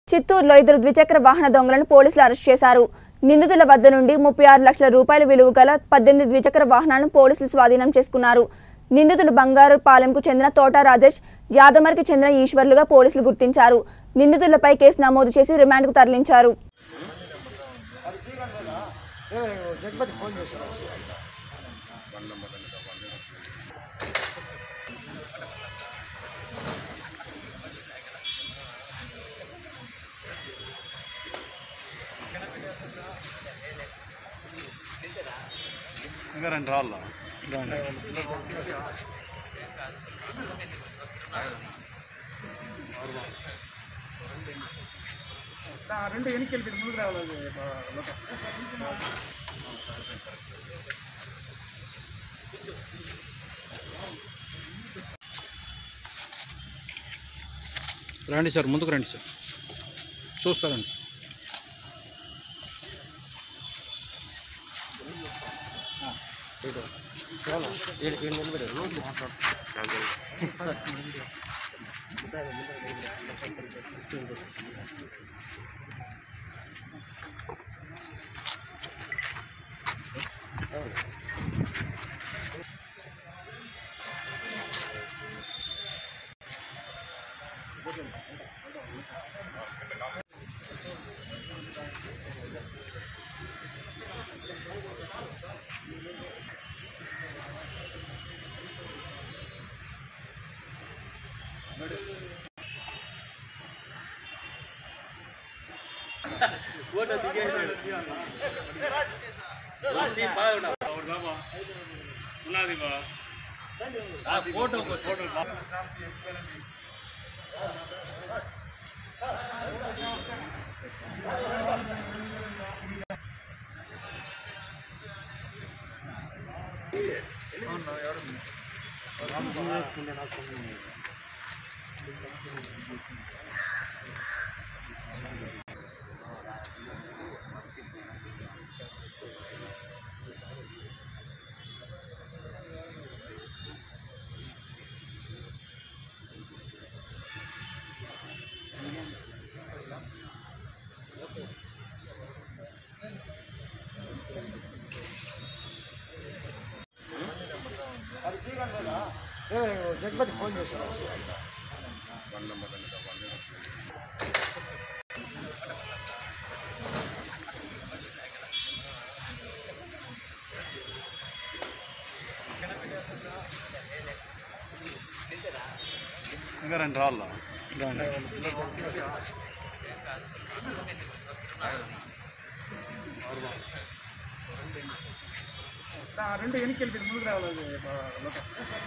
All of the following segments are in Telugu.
చిత్తూరులో ఇద్దరు ద్విచక్ర వాహన దొంగలను పోలీసులు అరెస్ట్ చేశారు నిందితుల వద్ద నుండి ముప్పై ఆరు లక్షల రూపాయల విలువ గల పద్దెనిమిది ద్విచక్ర వాహనాలను పోలీసులు స్వాధీనం చేసుకున్నారు నిందితులు బంగారు పాలెంకు చెందిన తోట రాజేష్ యాదమర్కి చెందిన ఈశ్వర్లుగా పోలీసులు గుర్తించారు నిందితులపై కేసు నమోదు చేసి రిమాండ్కు తరలించారు ఇంకా రెండు రాళ్ళ రెండు వెనక్కి వెళ్తే ముందుకు రావాలి లోపల. రండి సార్ ముందుకు రండి సార్ చూస్తారండి ఉన్నది బా జగపతి ఫోన్ చేశారు ఇంకా రెండు రాళ్ళ రెండు వెనక్కి వెళ్తే ముందుకు రావాలి లోపల.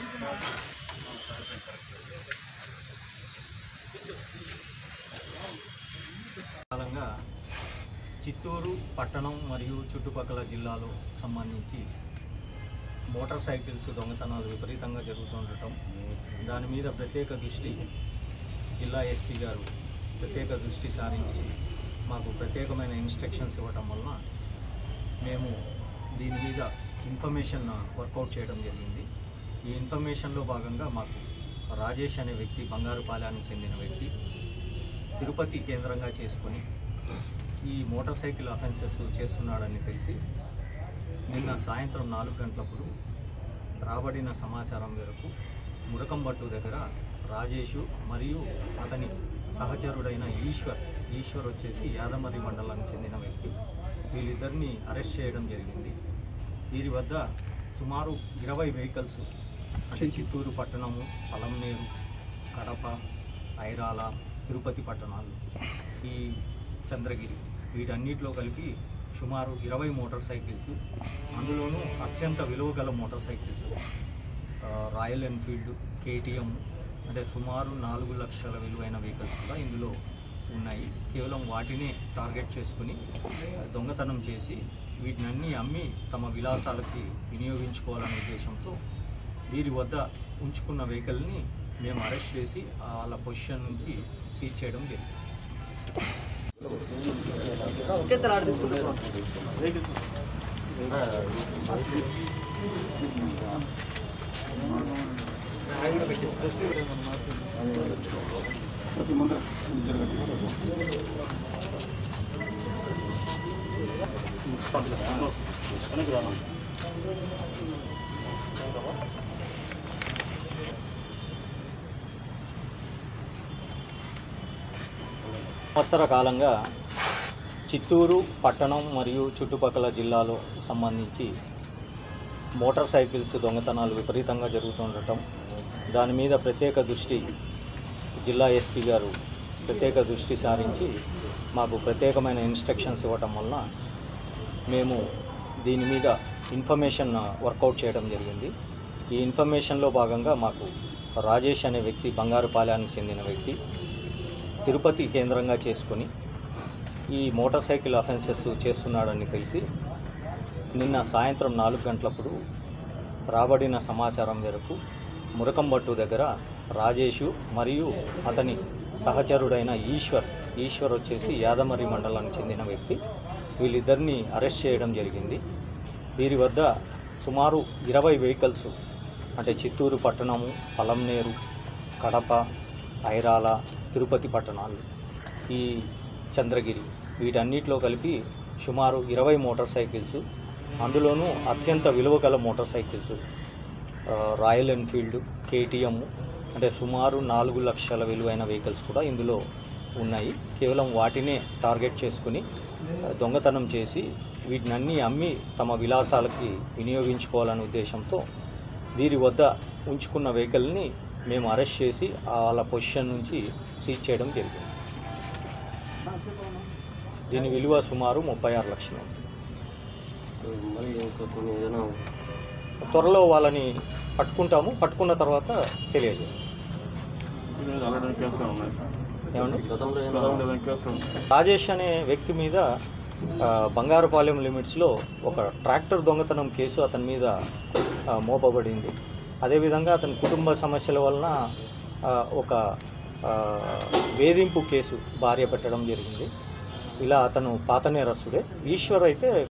కాలంగా చిత్తూరు పట్టణం మరియు చుట్టుపక్కల జిల్లాలో సంబంధించి మోటార్ సైకిల్స్ దొంగతనాలు విపరీతంగా జరుగుతుండటం దాని మీద ప్రత్యేక దృష్టి జిల్లా ఎస్పీ గారు ప్రత్యేక దృష్టి సారించి మాకు ప్రత్యేకమైన ఇన్స్ట్రక్షన్స్ ఇవ్వటం వలన మేము దీని మీద ఇన్ఫర్మేషన్ వర్కౌట్ చేయడం జరిగింది ఈ ఇన్ఫర్మేషన్లో భాగంగా మాకు రాజేష్ అనే వ్యక్తి బంగారు పాలెనికి చెందిన వ్యక్తి తిరుపతి కేంద్రంగా చేసుకొని ఈ మోటార్ సైకిల్ అఫెన్సెస్ చేస్తున్నాడని తెలిసి నిన్న సాయంత్రం నాలుగు గంటలప్పుడు రాబడిన సమాచారం మేరకు మురకంబట్టు దగ్గర రాజేషు మరియు అతని సహచరుడైన ఈశ్వర్ ఈశ్వర్ వచ్చేసి యాదమరి మండలానికి చెందిన వ్యక్తి వీళ్ళిద్దరిని అరెస్ట్ చేయడం జరిగింది వీరి వద్ద సుమారు ఇరవై వెహికల్స్ అంటే చిత్తూరు పట్టణము పలంనేరు కడప ఐరాల తిరుపతి పట్టణాలు ఈ చంద్రగిరి వీటన్నిటిలో కలిపి సుమారు ఇరవై మోటార్ సైకిల్స్ అందులోనూ అత్యంత విలువ గల మోటార్ సైకిల్స్ ఆ, రాయల్ ఎన్ఫీల్డ్ కేటీఎం అంటే సుమారు నాలుగు లక్షల విలువైన వెహికల్స్ కూడా ఇందులో ఉన్నాయి కేవలం వాటినే టార్గెట్ చేసుకుని దొంగతనం చేసి వీటినన్నీ అమ్మి తమ విలాసాలకి వినియోగించుకోవాలనే ఉద్దేశంతో వీరి వద్ద ఉంచుకున్న వెహికల్ని మేము అరెస్ట్ చేసి వాళ్ళ పొజిషన్ నుంచి సీజ్ చేయడం జరిగింది ఒకేసారి ఆడ తీసుకుంటాం ముందర వెనక్కి రాను సంవత్సర కాలంగా చిత్తూరు పట్టణం మరియు చుట్టుపక్కల జిల్లాలో సంబంధించి మోటార్ సైకిల్స్ దొంగతనాలు విపరీతంగా జరుగుతుండటం దాని మీద ప్రత్యేక దృష్టి జిల్లా ఎస్పీ గారు ప్రత్యేక దృష్టి సారించి మాకు ప్రత్యేకమైన ఇన్స్ట్రక్షన్స్ ఇవ్వటం వలన మేము దీని మీద ఇన్ఫర్మేషన్ వర్కౌట్ చేయడం జరిగింది ఈ ఇన్ఫర్మేషన్లో భాగంగా మాకు రాజేష్ అనే వ్యక్తి బంగారుపాలెనికి చెందిన వ్యక్తి తిరుపతి కేంద్రంగా చేసుకొని ఈ మోటార్ సైకిల్ అఫెన్సెస్ చేస్తున్నాడని తెలిసి నిన్న సాయంత్రం నాలుగు గంటలప్పుడు రాబడిన సమాచారం మేరకు మురకంబట్టు దగ్గర రాజేషు మరియు అతని సహచరుడైన ఈశ్వర్ ఈశ్వర్ వచ్చేసి యాదమరి మండలానికి చెందిన వ్యక్తి వీళ్ళిద్దరిని అరెస్ట్ చేయడం జరిగింది వీరి వద్ద సుమారు ఇరవై వెహికల్స్ అంటే చిత్తూరు పట్టణము పలంనేరు కడప ఐరాల తిరుపతి పట్టణాలు ఈ చంద్రగిరి వీటన్నిటిలో కలిపి సుమారు ఇరవై మోటార్ సైకిల్స్ అందులోనూ అత్యంత విలువ గల మోటార్ సైకిల్స్ ఆ, రాయల్ ఎన్ఫీల్డ్ కేటీఎం అంటే సుమారు నాలుగు లక్షల విలువైన వెహికల్స్ కూడా ఇందులో ఉన్నాయి కేవలం వాటినే టార్గెట్ చేసుకుని ఆ, దొంగతనం చేసి వీటినన్నీ అమ్మి తమ విలాసాలకి వినియోగించుకోవాలనే ఉద్దేశంతో వీరి వద్ద ఉంచుకున్న వెహికల్ని మేము అరెస్ట్ చేసి వాళ్ళ పొజిషన్ నుంచి సీజ్ చేయడం జరిగింది దీని విలువ సుమారు ముప్పై ఆరు లక్షలు త్వరలో వాళ్ళని పట్టుకుంటాము పట్టుకున్న తర్వాత తెలియజేస్తాం ఆల్రెడీ కేసులు ఉన్నాయి ఏమండి గతంలో ఏదైనా కేసులు ఉన్నాయి రాజేష్ అనే వ్యక్తి మీద ఆ, బంగారుపాలెం లిమిట్స్లో ఒక ట్రాక్టర్ దొంగతనం కేసు అతని మీద ఆ, మోపబడింది అదేవిధంగా అతని కుటుంబ సమస్యల వలన ఆ, ఒక ఆ, వేధింపు కేసు భార్య పెట్టడం జరిగింది ఇలా అతను పాత నేరస్తుడే ఈశ్వర్ అయితే